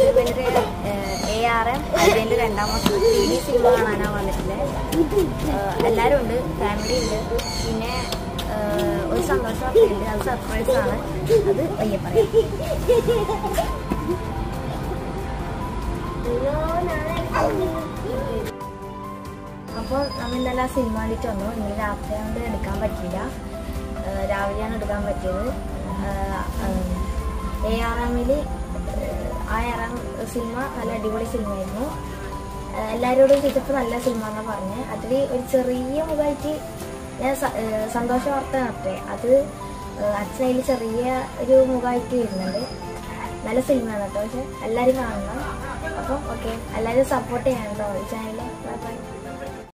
ഇവരുടെ A R M അതിൻ്റെ രണ്ടാമത്തെ ത്രീ ഡി സിനിമ കാണാനാണ് വന്നിട്ടുള്ളത് ഏഹ് എല്ലാവരും ഉണ്ട് ഫാമിലി ഉണ്ട് പിന്നെ ഏഹ് ഒരു സന്തോഷ വാർത്തയുണ്ട് അത് സർപ്രൈസ് ആണ് അത് പയ്യെ പറയാം അപ്പോൾ നമ്മൾ ഇന്നലെ ആ സിനിമ കണ്ടിട്ട് വന്നു ഇന്നലെ രാത്രി കൊണ്ട് എടുക്കാൻ പറ്റിയില്ല ഏഹ് രാവിലെയാണ് എടുക്കാൻ പറ്റിയത് എ ആർ എമ്മില് ആ ആർ എം സിനിമ നല്ല അടിപൊളി സിനിമയായിരുന്നു ഏഹ് എല്ലാവരോടും ചോദിച്ചപ്പോൾ നല്ല സിനിമ എന്നാണ് പറഞ്ഞത് അതിൽ ഒരു ചെറിയ മുഖമായിട്ട് ഞാൻ സ- ഏഹ് സന്തോഷ വാർത്ത നടത്തേ അത് അച്ഛനതിൽ ചെറിയ ഒരു മുഖമായിട്ട് വരുന്നുണ്ട് നല്ല സിനിമയാണ് കേട്ടോ പക്ഷെ എല്ലാവരും കാണണം അപ്പം ഓക്കെ എല്ലാവരും സപ്പോർട്ട് ചെയ്യണം കേട്ടോ ഈ ചാനൽ ബൈ ബൈ